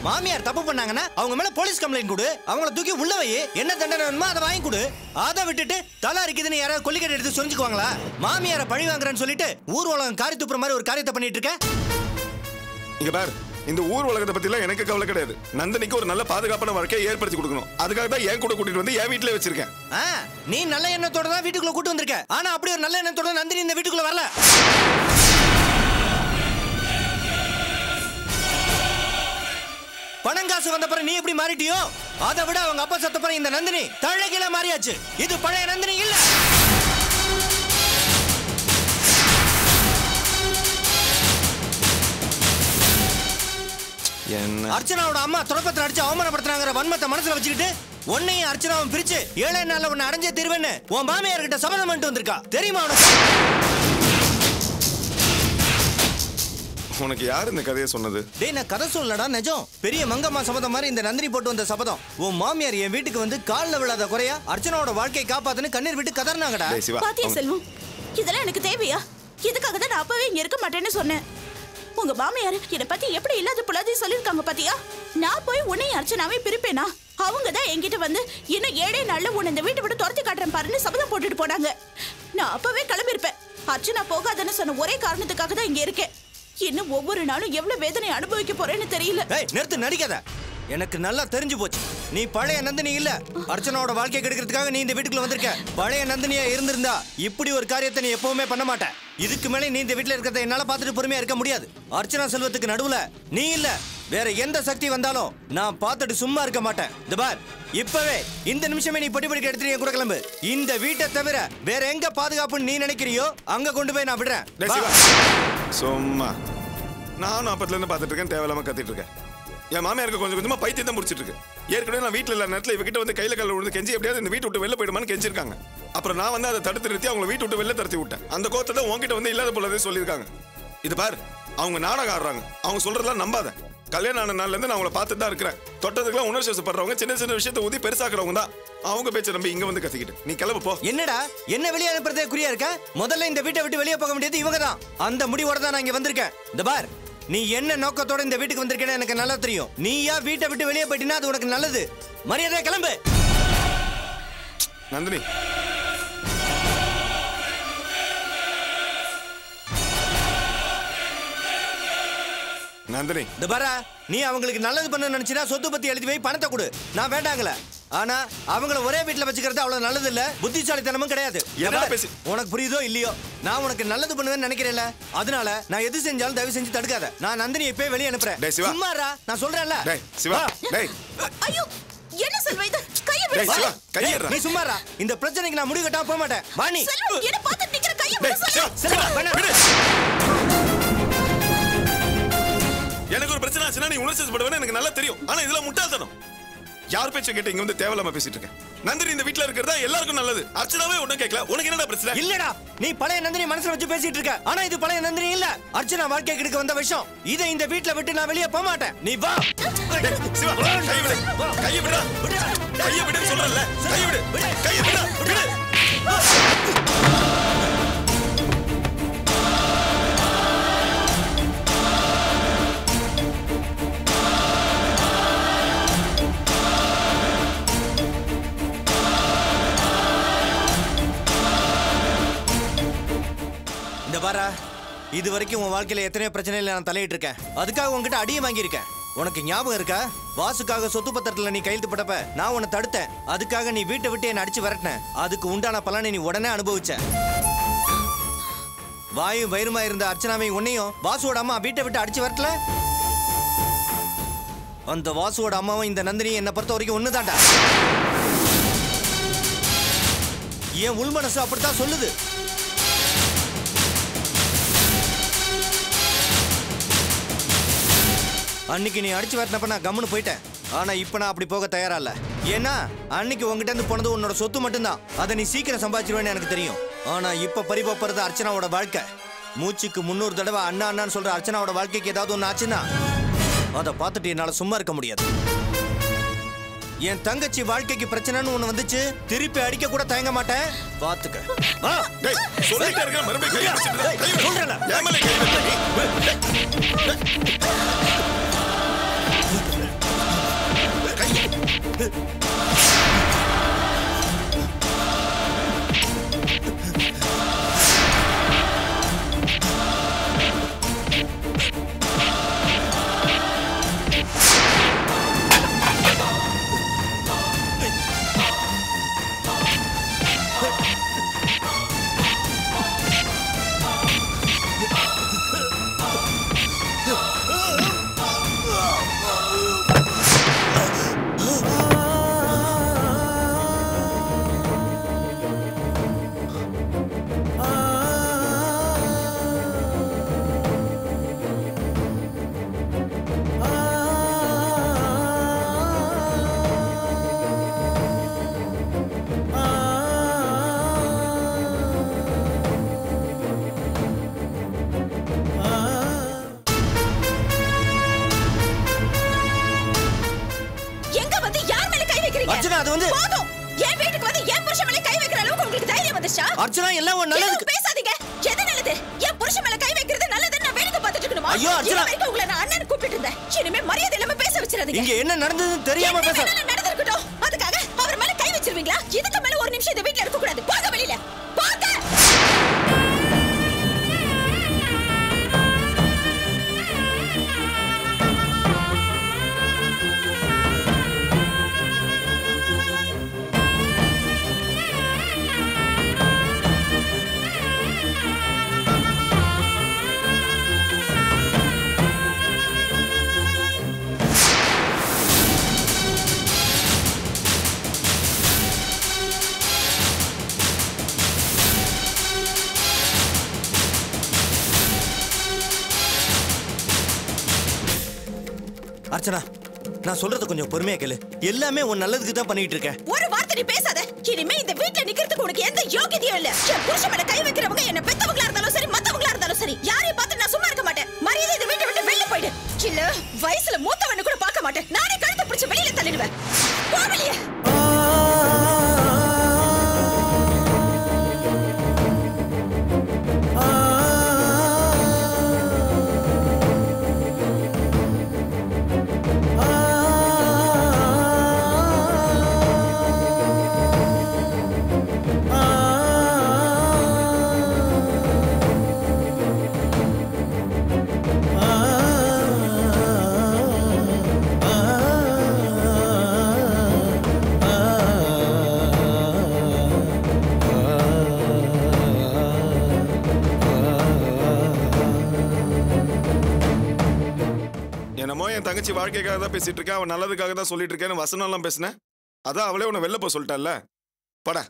மாமியார் தப்பு பண்ணாங்கன்னா அவங்க மேல போலீஸ் கம்ப்ளைண்ட் கொடு அவங்கள தூக்கி உள்ள வை என்ன தண்டனை வேணுமோ அதை வாங்கி கொடு அதை விட்டுட்டு தலை அரிக்குதுன்னு யாராவது கொல்லிக்கட்டை எடுத்து சொரிஞ்சுக்குவாங்களா மாமியாரை பழி வாங்குறேன்னு சொல்லிட்டு ஊர் உலகம் காரி துப்புற மாதிரி ஒரு காரியத்தை பண்ணிட்டு இருக்க இங்க பார் இந்த ஊர் உலகத்தை பத்தி எல்லாம் எனக்கு கவலை கிடையாது நந்தினிக்கு ஒரு நல்ல பாதுகாப்பான வாழ்க்கையை ஏற்படுத்தி கொடுக்கணும் அதுக்காக தான் என் கூட கூட்டிட்டு வந்து என் வீட்டுல வச்சிருக்கேன் ஆ, நீ நல்ல எண்ணத்தோட தான் வீட்டுக்குள்ள கூட்டு வந்திருக்க ஆனா அப்படி ஒரு நல்ல எண்ணத்தோட நந்தினி இந்த வீட்டுக்குள்ள வரல பணம் காசு வந்த பிறகு நீ எப்படி மாறிட்டியோ அதை விட அவங்க அப்பா சத்த பிறகு இந்த நந்தினி தழகில மாறியாச்சு இது பழைய நந்தினி இல்ல என்ன அர்ச்சனாவோட அம்மா தொடக்கத்தில் அடிச்சு அவமானப்படுத்துறாங்கிற வன்மத்தை மனசுல வச்சுக்கிட்டு உன்னையும் அர்ச்சனாவும் பிரிச்சு ஏழை நாள்ல உன்னை அடைஞ்சே திருவேன்னு உன் மாமியார் கிட்ட சபதம் பண்ணிட்டு வந்திருக்கா தெரியுமா உனக்கு உனக்கு யார் இந்த கதையை சொன்னது டேய் நான் கதை சொல்லடா நிஜம் பெரிய மங்கம்மா சபதம் மாதிரி இந்த நந்தினி போட்டு வந்த சபதம் உன் மாமியார் என் வீட்டுக்கு வந்து கால்ல விழாத குறையா அர்ச்சனாவோட வாழ்க்கையை காப்பாத்துன்னு கண்ணீர் விட்டு கதறினாங்கடா டேய் சிவா பாத்தியா அவங்க- செல்வம் இதெல்லாம் எனக்கு தேவையா இதுக்காக தான் நான் அப்பவே இங்க இருக்க மாட்டேன்னு சொன்னேன் உங்க மாமியார் என்னை பத்தி எப்படி இல்லாத புலாதையும் சொல்லிருக்காங்க பாத்தியா நான் போய் உன்னை அர்ச்சனாவே பிரிப்பேனா அவங்க தான் என்கிட்ட வந்து இன்னும் ஏழே நாள்ல உன்னை இந்த வீட்டை விட்டு துரத்தி காட்டுறேன் பாருன்னு சபதம் போட்டுட்டு போனாங்க நான் அப்பவே கிளம்பியிருப்பேன் அர்ச்சனா போகாதன்னு சொன்ன ஒரே காரணத்துக்காக தான் இங்க இருக்கேன் இன்னும் ஒவ்வொரு நாளும் எவ்வளவு வேதனை அனுபவிக்க போறேன்னு தெரியல ஏய் நிறுத்து நடிக்காத எனக்கு நல்லா தெரிஞ்சு போச்சு நீ பழைய நந்தினி இல்ல அர்ச்சனாவோட வாழ்க்கை கெடுக்கிறதுக்காக நீ இந்த வீட்டுக்குள்ள வந்திருக்க பழைய நந்தினியா இருந்திருந்தா இப்படி ஒரு காரியத்தை நீ எப்பவுமே பண்ண மாட்ட இதுக்கு மேலே நீ இந்த வீட்டுல இருக்கிறத என்னால பார்த்துட்டு பொறுமையா இருக்க முடியாது அர்ச்சனா செல்வத்துக்கு நடுவுல நீ இல்ல வேற எந்த சக்தி வந்தாலும் நான் பார்த்துட்டு சும்மா இருக்க மாட்டேன் இந்த பார் இப்பவே இந்த நிமிஷமே நீ பட்டி படிக்க எடுத்துட்டு என் கூட கிளம்பு இந்த வீட்டை தவிர வேற எங்க பாதுகாப்புன்னு நீ நினைக்கிறியோ அங்க கொண்டு போய் நான் விடுறேன் டேய் வா. சிவா சும்மா நானும் அப்பத்துல இருந்து பார்த்துட்டு இருக்கேன் தேவையில்லாம கத்திட்டு இருக்கேன் என் மாமியாருக்கு கொஞ்சம் கொஞ்சமா பைத்தியம் தான் முடிச்சிட்டு இருக்கு ஏற்கனவே நான் வீட்டுல இல்ல நேரத்துல இவகிட்ட வந்து கையில கால விழுந்து கெஞ்சி எப்படியாவது இந்த வீட்டு விட்டு வெளில போயிடுமான்னு கெஞ்சிருக்காங்க அப்புறம் நான் வந்து அதை தடுத்து நிறுத்தி அவங்கள வீட்டு விட்டு வெளில தடுத்து விட்டேன் அந்த கோத்தை தான் உன்கிட்ட வந்து இல்லாத போலதே சொல்லியிருக்காங்க இது பார் அவங்க நாடகம் ஆடுறாங்க அவங்க சொல்றதெல்லாம் நம்பாத கல்யாணம் ஆன நாள்ல இருந்து நான் அவங்கள பார்த்துட்டு தான் இருக்கிறேன் தொட்டதுக்கெல்லாம் உணர்ச்சி வசப்படுறவங்க சின்ன சின்ன விஷயத்தை ஊதி பெருசாக்குறவங்க தான் அவங்க பேச்சை நம்பி இங்க வந்து கத்திக்கிட்டு நீ கிளம்பு போ என்னடா என்ன வெளியே அனுப்புறதே குறியா இருக்க முதல்ல இந்த வீட்டை விட்டு வெளியே போக வேண்டியது இவங்க தான் அந்த முடிவோட தான் நான் இங்க வந்திருக்கேன் இந்த பார் நீ என்ன நோக்கத்தோட இந்த வீட்டுக்கு வந்திருக்கேன்னு எனக்கு நல்லா தெரியும் நீயா வீட்டை விட்டு வெளியே போயிட்டினா அது உனக்கு நல்லது மரியாதை கிளம்பு நந்தினி நந்தினி இந்த பாரா நீ அவங்களுக்கு நல்லது பண்ண நினைச்சினா சொத்து பத்தி எழுதி வை பணத்தை கொடு நான் வேண்டாங்கல ஆனா அவங்கள ஒரே வீட்ல வச்சுக்கிறது அவ்வளவு நல்லது இல்ல புத்திசாலித்தனமும் கிடையாது என்னடா பாரு, பேசி- உனக்கு புரியுதோ இல்லையோ நான் உனக்கு நல்லது பண்ணுவேன்னு நினைக்கிறேன்ல அதனால நான் எது செஞ்சாலும் தயவு செஞ்சு தடுக்காத நான் நந்தினி இப்பவே வெளியே அனுப்புறேன் டேய் சிவா. சும்மாரா நான் சொல்றேன்ல டேய் சிவா வா. டேய் ஐயோ என்ன செல்வா இது கையை டேய் விடு சிவா டேய், கையேறா நீ சும்மாரா இந்த பிரச்சனைக்கு நான் முடிவு கட்டாம போக மாட்டேன் வாணி செல்வம் என்ன பார்த்துட்டு நிக்கிற கையை டேய் விடு சிவா செல்வம் செல்வா, வேணாம். விடு எனக்கு ஒரு பிரச்சனை ஆச்சுன்னா நீ உணர்ச்சி படுவேன்னு எனக்கு நல்லா தெரியும் ஆனா இதுல முட்டாள்தனம் யார் பேச்ச கேட்டு இங்க வந்து தேவையில்லாம பேசிட்டு இருக்கேன் நந்தினி இந்த வீட்ல இருக்கிறதா எல்லாருக்கும் நல்லது அர்ச்சனாவே ஒண்ணும் கேட்கல உனக்கு என்னடா பிரச்சனை இல்லடா நீ பழைய நந்தினி மனசுல வச்சு பேசிட்டு இருக்க ஆனா இது பழைய நந்தினி இல்ல அர்ச்சனா வாழ்க்கை கெடுக்க வந்த விஷயம் இதை இந்த வீட்ல விட்டு நான் வெளியே போக மாட்டேன் நீ வா டேய், சிவா கை விடு கையை விடுடா கையை விடுன்னு சொல்றேன்ல கையை விடு கையை விடு விடு இந்த பாரா இது வரைக்கும் உன் வாழ்க்கையில எத்தனையோ பிரச்சனையில நான் தலையிட்டு இருக்கேன் அதுக்காக உன்கிட்ட அடியும் வாங்கியிருக்கேன் உனக்கு ஞாபகம் இருக்கா வாசுக்காக சொத்து பத்திரத்துல நீ கையெழுத்து போட்டப்ப நான் உன்னை தடுத்தேன் அதுக்காக நீ வீட்டை விட்டு என்னை அடிச்சு விரட்டின அதுக்கு உண்டான பலனை நீ உடனே அனுபவிச்ச வாயும் வயிறுமா இருந்த அர்ச்சனாவை உன்னையும் வாசுவோட அம்மா வீட்டை விட்டு அடிச்சு வரட்டல அந்த வாசுவோட அம்மாவும் இந்த நந்தினி என்னை பொறுத்த வரைக்கும் ஒண்ணுதான்டா என் உள் மனசு அப்படித்தான் சொல்லுது அன்னைக்கு நீ அடிச்சு வரட்டப்ப நான் கம்முன்னு போயிட்டேன் ஆனா இப்ப நான் அப்படி போக தயாரா இல்ல ஏன்னா அன்னைக்கு உங்ககிட்ட இருந்து போனது உன்னோட சொத்து மட்டும்தான் அதை நீ சீக்கிரம் சம்பாதிச்சிருவேன்னு எனக்கு தெரியும் ஆனா இப்ப பறிபோறது அர்ச்சனாவோட வாழ்க்கை மூச்சுக்கு முன்னூறு தடவை அண்ணா அண்ணான்னு சொல்ற அர்ச்சனாவோட வாழ்க்கைக்கு ஏதாவது ஒண்ணு ஆச்சுன்னா அதை பார்த்துட்டு என்னால சும்மா இருக்க முடியாது என் தங்கச்சி வாழ்க்கைக்கு பிரச்சனைன்னு ஒண்ணு வந்துச்சு திருப்பி அடிக்க கூட தயங்க மாட்டேன் பாத்துக்க வா. டேய் சொல்லிட்டே இருக்க மறுபடியும் கையை பிடிச்சிட்டு டேய், கை விடு. சொல்றேன்ல. என் மேல கை விடு. வந்துச்சா அர்ச்சனா எல்லாம் உன் நல்லதுக்கு எதுவும் பேசாதீங்க எது நல்லது என் புருஷன் மேல கை வைக்கிறது நல்லதுன்னு நான் வேடிக்கை பார்த்துட்டு இருக்கணுமா ஐயோ, அர்ச்சனா. இது வரைக்கும் உங்களை நான் அண்ணன் கூப்பிட்டு இருந்தேன் இனிமே மரியாதை இல்லாம பேச வச்சிடாதீங்க இங்க என்ன நடந்ததுன்னு தெரியாம என்ன பேச வேணாலும் நடந்திருக்கட்டும் அதுக்காக அவர் மேல கை வச்சிருவீங்களா இதுக்கு மேல ஒரு நிமிஷம் இந்த வீட்ல இருக்க கூடாது போங்க வெளியில போங்க அர்ச்சனா நான் சொல்றத கொஞ்சம் பொறுமையா கேளு எல்லாமே உன் நல்லதுக்கு தான் பண்ணிட்டு இருக்கேன் ஒரு வார்த்தை நீ பேசாத இனிமே இந்த வீட்ல நிக்கிறதுக்கு உனக்கு எந்த யோகியதையும் இல்ல என் புருஷன் மேல கை வைக்கிறவங்க என்ன பெத்தவங்களா இருந்தாலும் சரி மத்தவங்களா இருந்தாலும் சரி யாரையும் பார்த்து நான் சும்மா இருக்க மாட்டேன் மரியாதை இந்த வீட்டை விட்டு வெளில போயிடு இல்ல வயசுல மூத்தவன்னு கூட பார்க்க மாட்டேன் நானே கழுத்தை பிடிச்சு வெளியில தள்ளிடுவேன் போ வெளியே என்னமோ என் தங்கச்சி வாழ்க்கைக்காக தான் பேசிட்டு இருக்கேன் அவன் நல்லதுக்காக தான் சொல்லிட்டு இருக்கேன்னு வசனம்லாம் பேசினேன் அதான் அவளே உன்னை வெளில போக சொல்லிட்டால பட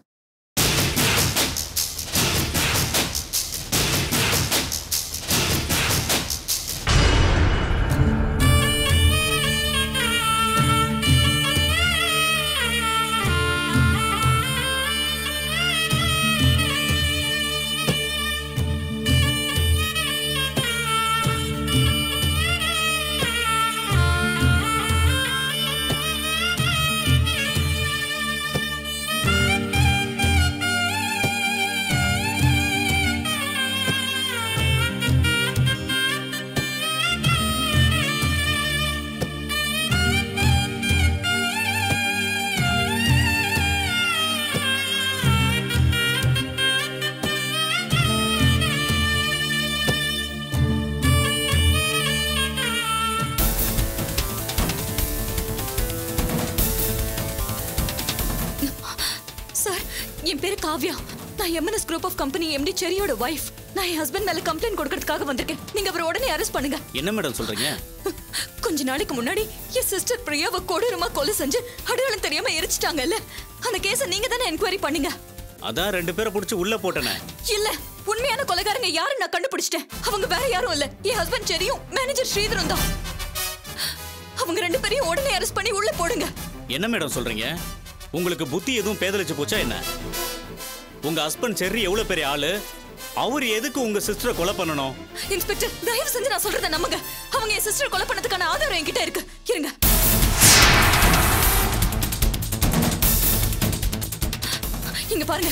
சார் என் பேரு காவ்யா நான் MNS group of company MD செரியோட வைஃப் நான் என் ஹஸ்பண்ட் மேல கம்ப்ளைண்ட் கொடுக்கறதுக்காக வந்திருக்கேன் நீங்க அவரை உடனே அரெஸ்ட் பண்ணுங்க என்ன மேடம் சொல்றீங்க கொஞ்ச நாளைக்கு முன்னாடி என் சிஸ்டர் பிரியாவை கொடூரமா கொலை செஞ்சு அடையாளம் தெரியாம எரிச்சிட்டாங்கல்ல அந்த கேஸ நீங்க தானே என்கொயரி பண்ணீங்க அதான் ரெண்டு பேரை புடிச்சு உள்ள போட்டனே இல்ல உண்மையான கொலைகாரங்க யாருன்னு நான் கண்டுபிடிச்சிட்டேன் அவங்க வேற யாரும் இல்ல என் ஹஸ்பண்ட் செரியும் மேனேஜர் ஸ்ரீதரும் தான் அவங்க ரெண்டு பேரையும் உடனே அரெஸ்ட் பண்ணி உள்ள போடுங்க என்ன மேடம் சொல்றீங்க உங்களுக்கு புத்தி எதுவும் பேதலிச்சு போச்சா என்ன உங்க ஹஸ்பண்ட் செர்ரி எவ்வளவு பெரிய ஆளு அவர் எதுக்கு உங்க சிஸ்டரை கொலை பண்ணணும் இன்ஸ்பெக்டர் தயவு செஞ்சு நான் சொல்றத நம்புங்க அவங்க என் சிஸ்டர் கொலை பண்ணதுக்கான ஆதாரம் என்கிட்ட இருக்கு இருங்க இங்க பாருங்க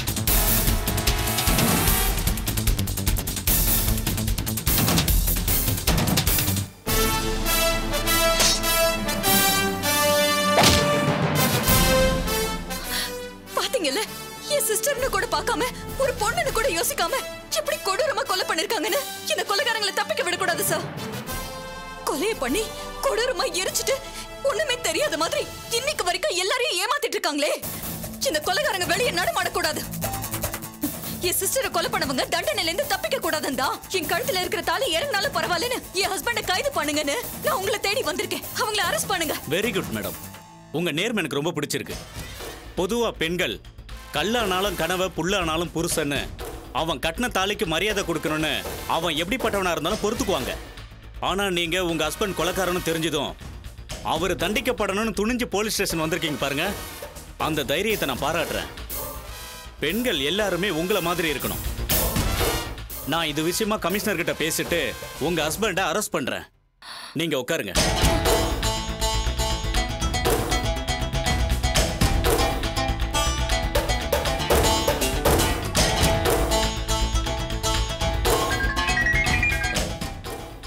பாத்தீங்கல்ல என் சிஸ்டர்னு கூட பார்க்காம ஒரு பொண்ணுன்னு கூட யோசிக்காம எப்படி கொடூரமா கொலை பண்ணிருக்காங்கன்னு இந்த கொலைகாரங்களை தப்பிக்க விடக்கூடாது சார் கொலையை பண்ணி கொடூரமா எரிச்சிட்டு ஒண்ணுமே தெரியாத மாதிரி இன்னைக்கு வரைக்கும் எல்லாரையும் ஏமாத்திட்டு இருக்காங்களே இந்த கொலைகாரங்க வெளியே நடமாடக்கூடாது என் சிஸ்டரை கொலை பண்ணவங்க தண்டனையில இருந்து தப்பிக்க கூடாதுந்தா என் கழுத்துல இருக்கிற தாலி இறங்கினாலும் பரவாயில்லன்னு என் ஹஸ்பண்ட கைது பண்ணுங்கன்னு நான் உங்களை தேடி வந்திருக்கேன் அவங்கள அரெஸ்ட் பண்ணுங்க வெரி குட் மேடம் உங்க நேர்மை எனக்கு ரொம்ப பிடிச்சிருக்கு பொதுவா பெண்கள் கல்லானாலும் கனவை புல்லானாலும் புருஷன்னு அவன் கட்டின தாலிக்கு மரியாதை கொடுக்கணும்னு அவன் எப்படிப்பட்டவனா இருந்தாலும் பொறுத்துக்குவாங்க ஆனா நீங்க உங்க ஹஸ்பண்ட் கொலைக்காரன்னு தெரிஞ்சதும் அவர் தண்டிக்கப்படணும்னு துணிஞ்சு போலீஸ் ஸ்டேஷன் வந்திருக்கீங்க பாருங்க அந்த தைரியத்தை நான் பாராட்டுறேன் பெண்கள் எல்லாருமே உங்களை மாதிரி இருக்கணும் நான் இது விஷயமா கமிஷனர் கிட்ட பேசிட்டு உங்க ஹஸ்பண்டை அரெஸ்ட் பண்றேன் நீங்க உட்காருங்க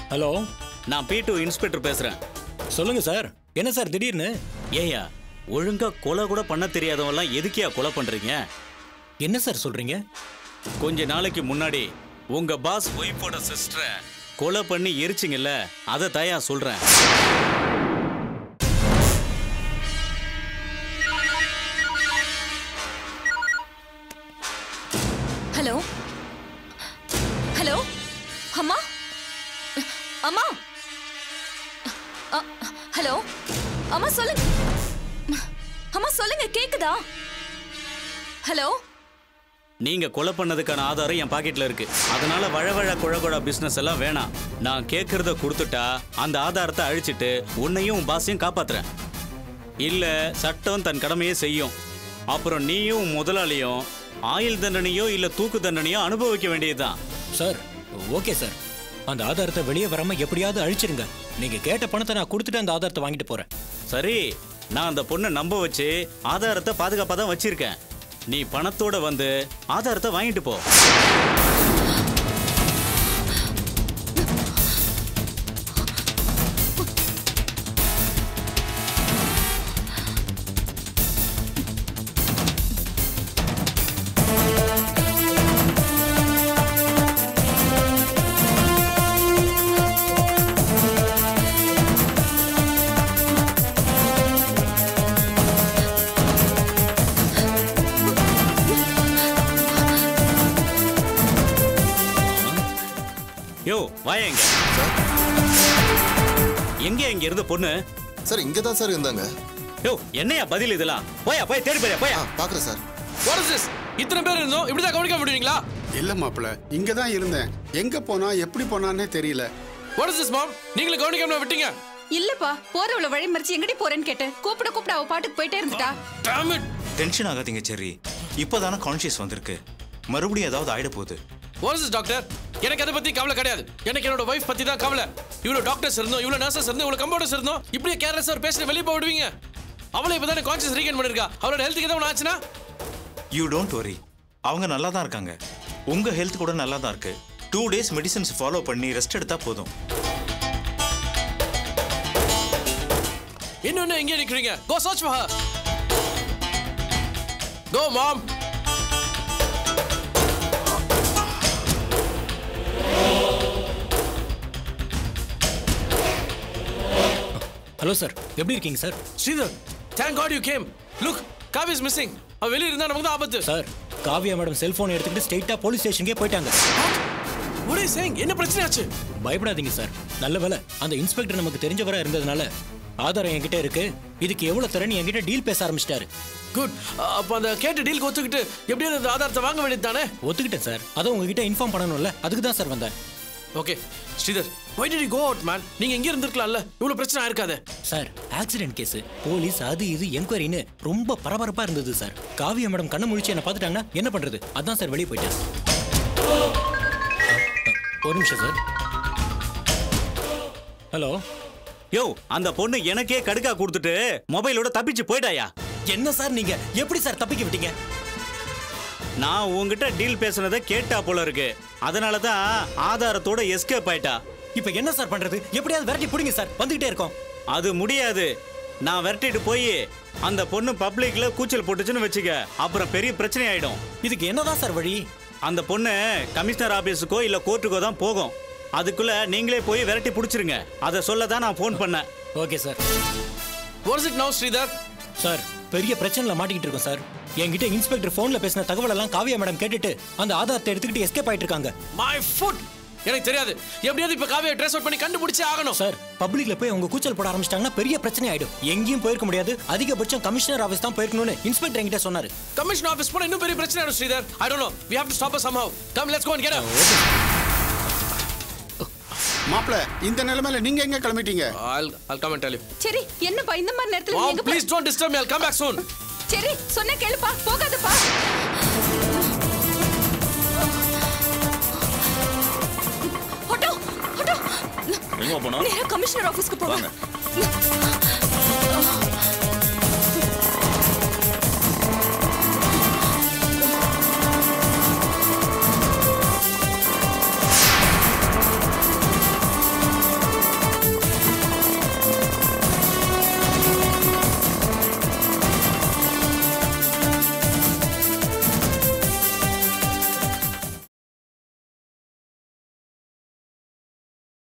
ஹலோ நான் பி டூ இன்ஸ்பெக்டர் பேசுறேன் சொல்லுங்க சார் என்ன சார் திடீர்னு ஏயா ஒழுங்கா கொலை கூட பண்ண தெரியாதவன்லாம் எதுக்கியா கொலை பண்றீங்க என்ன சார் சொல்றீங்க கொஞ்ச நாளைக்கு முன்னாடி உங்க பாஸ் ஒய்ஃபோட சிஸ்டரை கொலை பண்ணி எரிச்சிங்கல்ல அதை தயா சொல்றேன் ஹலோ ஹலோ அம்மா அம்மா அ, ஹலோ அம்மா சொல்லுங்க அம்மா சொல்லுங்க கேக்குதா ஹலோ நீங்க கொலை பண்ணதுக்கான ஆதாரம் என் பாக்கெட்ல இருக்கு அதனால வழவழ குழகுழ பிசினஸ் எல்லாம் வேணாம் நான் கேட்கறத கொடுத்துட்டா அந்த ஆதாரத்தை அழிச்சிட்டு உன்னையும் உன் பாஸையும் காப்பாத்துறேன் இல்ல சட்டம் தன் கடமையை செய்யும் அப்புறம் நீயும் உன் முதலாளியும் ஆயுள் தண்டனையோ இல்ல தூக்கு தண்டனையோ அனுபவிக்க வேண்டியதுதான் சார் ஓகே சார் அந்த ஆதாரத்தை வெளியே வராம எப்படியாவது அழிச்சிருங்க நீங்க கேட்ட பணத்தை நான் கொடுத்துட்டு அந்த ஆதாரத்தை வாங்கிட்டு போறேன் சரி நான் அந்த பொண்ணை நம்ப வச்சு ஆதாரத்தை பாதுகாப்பாக தான் வச்சிருக்கேன் நீ பணத்தோட வந்து ஆதாரத்தை வாங்கிட்டு போ யோ வாயா எங்க எங்க இங்க இருந்த பொண்ணு சார் இங்கே தான் சார் இருந்தாங்க யோ என்னையா பதில் இதெல்லாம் போயா போய் தேடி போயா போயா ஆ பார்க்குறேன் சார் What is this? இத்தனை பேர் இருந்தோம் இப்படிதான் கவனிக்க முடியுங்களா இல்ல மாப்பிள இங்க தான் இருந்தேன் எங்க போனா எப்படி போனான்னே தெரியல What is this mom? நீங்களும் கவனிக்காம விட்டீங்க இல்லப்பா போறவள வழி மறிச்சு எங்கடி போறேன்னு கேட்டேன் கூப்பிட கூப்பிட அவ பாட்டுக்கு போயிட்டே இருந்துட்டா Damn it! டென்ஷன் ஆகாதீங்க செர்ரி இப்போதானே கான்ஷியஸ் வந்திருக்கு மறுபடியும் ஏதாவது ஆயிட போகுது What is this டாக்டர் எனக்கு அதை பத்தி கவலை கிடையாது எனக்கு என்னோட வைஃப் பத்தி தான் கவலை இவ்வளவு டாக்டர்ஸ் இருந்தோம் இவ்வளவு நர்சஸ் இருந்தோம் இவ்வளவு கம்பவுண்டர்ஸ் இருந்தோம் இப்படியே கேர்லெஸ் ஒரு பேஷண்ட் வெளியே போய் விடுவீங்க அவளை இப்பதானே கான்ஷியஸ் ரீகன் பண்ணிருக்கா அவளோட ஹெல்த்துக்கு ஏதாவது ஒன்று ஆச்சுன்னா யூ டோன்ட் வரி அவங்க நல்லா தான் இருக்காங்க உங்க ஹெல்த் கூட நல்லா தான் இருக்கு டூ டேஸ் மெடிசன்ஸ் ஃபாலோ பண்ணி ரெஸ்ட் எடுத்தா போதும் இன்னொன்னு எங்கே நிக்கிறீங்க go church for her go mom hello sir எப்படி இருக்கீங்க sir Sridhar thank God you came look Kavi is missing அவ வெளிய இருந்தா நமக்கு தான் ஆபத்து சார் காவியா மேடம் செல்போன் எடுத்துக்கிட்டு ஸ்ட்ரெயிட்டா போலீஸ் ஸ்டேஷனுக்கே போயிட்டாங்க what are you saying என்ன பிரச்சனை ஆச்சு பயப்படாதீங்க சார் நல்ல வேலை அந்த இன்ஸ்பெக்டர் நமக்கு தெரிஞ்சவரா இருந்ததுனால ஆதாரம் என்கிட்ட இருக்கு இதுக்கு எவ்வளவு தரேன்னு என்கிட்ட டீல் பேச ஆரம்பிச்சிட்டாரு குட் அப்ப அந்த கேட்ட டீலுக்கு ஒத்துக்கிட்டு எப்படியாவது அந்த ஆதாரத்தை வாங்க வேண்டியது தானே ஒத்துக்கிட்டேன் சார் அதை உங்ககிட்ட இன்ஃபார்ம் பண்ணணும்ல அதுக்கு தான் சார் வந்தேன் okay Sridhar why did you go out man நீங்க இங்க இருந்திருக்கலாம்ல இவ்வளவு பிரச்சனை ஆயிருக்காதே சார் ஆக்சிடென்ட் கேஸ் போலீஸ் அது இது என்கொயரின்னு ரொம்ப பரபரப்பா இருந்தது சார் காவியா மேடம் கண்ணை முழிச்சு என்ன பார்த்துட்டாங்கன்னா என்ன பண்றது அதான் சார் வெளியே போயிட்டேன் ஒரு நிமிஷம் சார் ஹலோ யோ அந்த பொண்ணு எனக்கே கடுக்கா கொடுத்துட்டு மொபைலோட தப்பிச்சு போயிட்டாயா என்ன சார் நீங்க எப்படி சார் தப்பிக்க விட்டீங்க நான் உங்ககிட்ட டீல் பேசுனதை கேட்டா போல இருக்கு அதனால தான் ஆதாரத்தோட எஸ்கேப் ஆயிட்டா இப்போ என்ன சார் பண்றது எப்படியாவது விரட்டி பிடிங்க சார் வந்துகிட்டே இருக்கோம் அது முடியாது நான் விரட்டிட்டு போய் அந்த பொண்ணு பப்ளிக்ல கூச்சல் போட்டுச்சுன்னு வச்சுக்க அப்புறம் பெரிய பிரச்சனை ஆயிடும் இதுக்கு என்னதான் சார் வழி அந்த பொண்ணு கமிஷனர் ஆபீஸுக்கோ இல்ல கோர்ட்டுக்கோ தான் போகும் அதுக்குள்ள நீங்களே போய் விரட்டி பிடிச்சிருங்க அதை சொல்ல தான் நான் ஃபோன் பண்ணேன் okay sir what is it now Sridhar sir பெரிய பிரச்சனைல மாட்டிக்கிட்டு இருக்கோம் சார் என்கிட்ட இன்ஸ்பெக்டர் போன்ல பேசின தகவல் எல்லாம் காவியா மேடம் கேட்டுட்டு அந்த ஆதாரத்தை எடுத்துக்கிட்டு எஸ்கேப் ஆயிட்டு இருக்காங்க மை ஃபுட் எனக்கு தெரியாது எப்படியாவது இப்ப காவியை ட்ரெஸ் அவுட் பண்ணி கண்டுபிடிச்சே ஆகணும் சார் பப்ளிக்ல போய் அவங்க கூச்சல் போட ஆரம்பிச்சிட்டாங்கன்னா பெரிய பிரச்சனை ஆயிடும் எங்கேயும் போயிருக்க முடியாது அதிகபட்சம் கமிஷனர் ஆஃபீஸ் தான் போயிருக்கணும்னு இன்ஸ்பெக்டர் என்கிட்ட சொன்னாரு கமிஷன் ஆபீஸ் போனா இன்னும் பெரிய பிரச்சனை ஆயிடும் Sridhar I don't know we have to stop her somehow come let's go and get her மாப்பிள இந்த நிலைமையில நீங்க எங்க கிளம்பிட்டீங்க i'll i'll come and tell you சரி என்னப்பா இந்த மாதிரி நேரத்துல நீ mom எங்க போ- please don't disturb me i'll come back soon சரி சொன்ன கேளுப்பா போகாதப்பா ஆட்டோ ஆட்டோ எங்க போனோம் நேரா கமிஷனர் ஆபீஸ்க்கு போவாங்க